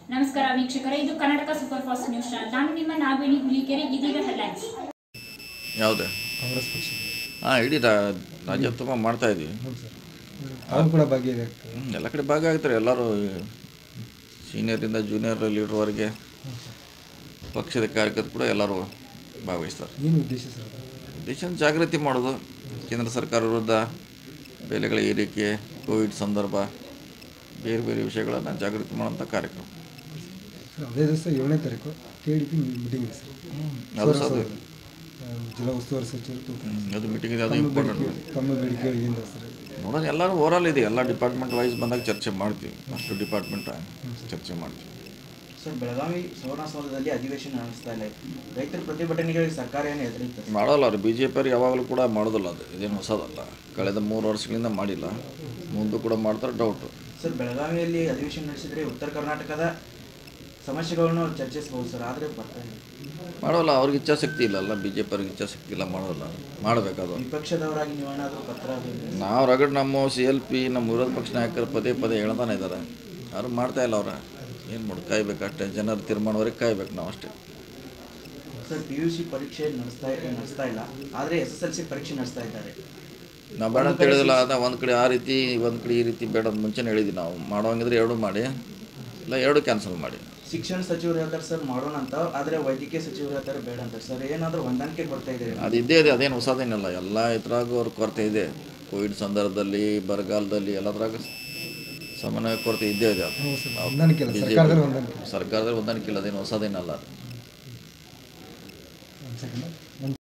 ನಮಸ್ಕಾರ ವೀಕ್ಷಕರೇ ಇದು Karnataka super fast news channel ನಾನು ನಿಮ್ಮ ನಾಗವೇಣಿ ಹುಲಿಕೆರೆ ಇದೀಗ ಹೆಡ್ಲೈನ್ಸ್ ಯಾವುದು ಕಾಂಗ್ರೆಸ್ ಪಕ್ಷ ಹಾಂ ಇಡೀ ರಾ- ರಾಜ್ಯ ತುಂಬ ಮಾಡ್ತಾ ಇದ್ದೀವಿ ಹ್ಞೂ ಸರ್ ತಾವು ಕೂಡ ಭಾಗಿಯಾಗ್ತದೆ ಹ್ಮ್, ಎಲ್ಲ ಕಡೆ ಭಾಗ ಆಗ್ತಾರೆ ಎಲ್ಲರೂ ಸೀನಿಯರಿಂದ ಜೂನಿಯರ್ ಲೀಡ್ರ್ವರೆಗೆ ಪಕ್ಷದ ಕಾರ್ಯಕರ್ತರು ಕೂಡ ಎಲ್ಲರೂ ಭಾಗವಹಿಸ್ತಾರೆ ಏನು ಉದ್ದೇಶ ಸರ್ ಅದು? ದೇಶದ ಜಾಗೃತಿ ಮಾಡೋದು ಕೇಂದ್ರ ಸರ್ಕಾರ ವಿರುದ್ಧ ಬೆಲೆಗಳ ಏರಿಕೆ ಕೋವಿಡ್ ಸಂದರ್ಭ ಬೇರೆ ಬೇರೆ ವಿಷಯಗಳನ್ನು ಜಾಗೃತಿ ಮಾಡೋಂಥ ಕಾರ್ಯಕ್ರಮ ಸರ್ ಅದೇ ದಿವಸ ಏಳನೇ ತಾರೀಕು ಕೆ ಡಿ ಪಿ ಮೀಟಿಂಗ್ ಇದೆ ಸರ್ ಅದು ಸಹ ಅದು ಆ, ಜಿಲ್ಲಾ ಉಸ್ತುವಾರಿ ಸಚಿವರು ತು- ಹ್ಮ್, ಅದು ಮೀಟಿಂಗ್ ಇದೆ ಅದು ತಮ್ಮ ಇಂಪಾರ್ಟೆಂಟ್ ಬೇಡಿಕೆ ತಮ್ಮ ಬೇಡಿಕೆಗಳು ಏನು ಸರ್ ನೋಡೋಣ ಎಲ್ಲರೂ ಓವರಾಲ್ ಇದೆ ಎಲ್ಲ ಡಿಪಾರ್ಟ್ಮೆಂಟ್ ವೈಸ್ ಬಂದಾಗ ಚರ್ಚೆ ಮಾಡ್ತೀವಿ ಅಷ್ಟು ಡಿಪಾರ್ಟ್ಮೆಂಟ್ ಚರ್ಚೆ ಮಾಡ್ತೀವಿ ಸರ್ ಬೆಳಗಾವಿ ಸುವರ್ಣಸೌಧದಲ್ಲಿ ಅಧಿವೇಶನ ನಡೆಸ್ತಾ ಇಲ್ಲ ರೈತರ ಪ್ರತಿಭಟನೆಗಳಿಗೆ ಸರ್ಕಾರ ಏನು ಹೆದರಿತ್ತು ಮಾಡೋಲ್ಲ ಅವ್ರು ಬಿ ಜೆ ಪಿಯವ್ರು ಯಾವಾಗಲೂ ಕೂಡ ಮಾಡೋದಿಲ್ಲ ಅದು ಇದೇನು ಹೊಸದಲ್ಲ ಕಳೆದ ಮೂರು ವರ್ಷಗಳಿಂದ ಮಾಡಿಲ್ಲ ಮುಂದೆ ಕೂಡ ಮಾಡ್ತಾರೆ ಡೌಟು ಸರ್ ಬೆಳಗಾವಿಯಲ್ಲಿ ಅಧಿವೇಶನ ನಡೆಸಿದ್ರೆ ಉತ್ತರ ಕರ್ನಾಟಕದ ಸಮಸ್ಯೆಗಳನ್ನು ಚರ್ಚಿಸಬಹುದು ಸರ್ ಆದರೆ ಬರ್ತಾ ಇಲ್ಲ ಮಾಡೋಲ್ಲ ಅವ್ರಿಗೆ ಇಚ್ಛಾಶಕ್ತಿ ಇಲ್ಲಲ್ಲ ಬಿ ಜೆ ಪಿಯವ್ರಿಗೆ ಇಚ್ಛಾಶಕ್ತಿ ಇಲ್ಲ ಮಾಡೋಲ್ಲ ಮಾಡಬೇಕದು ವಿಪಕ್ಷದವರಾಗಿ ನೀವೇನಾದರೂ ಪತ್ರ ಅದು ನಾವು ರಗಡ್ ನಮ್ಮ ಸಿ ಎಲ್ ಪಿ ನಮ್ಮ ವಿರೋಧ ಪಕ್ಷ ನಾಯಕರು ಪದೇ ಪದೇ ಹೇಳ್ತಾನೆ ಇದ್ದಾರೆ ಯಾರು ಮಾಡ್ತಾ ಇಲ್ಲ ಅವ್ರ ಏನು ಮಾಡೋದು ಕಾಯ್ಬೇಕು ಅಷ್ಟೇ ಜನರ ತೀರ್ಮಾನವರೆಗೆ ಕಾಯ್ಬೇಕು ನಾವು ಅಷ್ಟೇ ಸರ್ ಪಿ ಯು ಸಿ ಪರೀಕ್ಷೆ ನಡೆಸ್ತಾ ನಡೆಸ್ತಾ ಇಲ್ಲ ಆದರೆ ಎಸ್ ಎಸ್ ಎಲ್ ಸಿ ಪರೀಕ್ಷೆ ನಡೆಸ್ತಾ ಇದ್ದಾರೆ ನಾವು ಬೇಡ ಅಂತ ಹೇಳಿದಿಲ್ಲ ಅದ ಒಂದು ಕಡೆ ಆ ರೀತಿ ಒಂದು ಕಡೆ ಈ ರೀತಿ ಬೇಡ ಅಂತ ಮುಂಚೆನೇ ಹೇಳಿದ್ವಿ ನಾವು ಮಾಡೋಂಗಿದ್ರೆ ಎರಡು ಮಾಡಿ ಇಲ್ಲ ಎರಡು ಕ್ಯಾನ್ಸಲ್ ಮಾಡಿ ಶಿಕ್ಷಣ ಸಚಿವರು ಹೇಳ್ತಾರೆ ಸರ್ ಮಾಡೋಣ ಅಂತ ಆದರೆ ವೈದ್ಯಕೀಯ ಸಚಿವರು ಹೇಳ್ತಾರೆ ಬೇಡ ಅಂತ ಸರ್ ಏನಾದರೂ ಹೊಂದಾಣಿಕೆ ಬರ್ತಾ ಇದೆ ಅದು ಇದ್ದೇ ಇದೆ ಅದೇನು ಹೊಸದೇನಲ್ಲ ಎಲ್ಲ ಇದ್ರಾಗೂ ಅವ್ರ ಕೊರತೆ ಇದೆ ಕೋವಿಡ್ ಸಂದರ್ಭದಲ್ಲಿ ಬರಗಾಲದಲ್ಲಿ ಎಲ್ಲದ್ರಾಗ ಸಾಮಾನ್ಯ ಕೊರತೆ ಇದ್ದೇ ಇದೆ ಅದು ಹ್ಞೂ ಸರ್ ಹೊಂದಾಣಿಕೆ ಇಲ್ಲ ಸರ್ಕಾರದಲ್ಲಿ ಹೊಂದಾಣಿಕೆ ಸರ್ಕಾರದಲ್ಲಿ ಹೊಂದಾಣಿಕೆ ಇಲ್ಲ ಅದೇನು ಹೊಸದೇನಲ್ಲ ಒಂದು ಸೆಕೆಂಡ್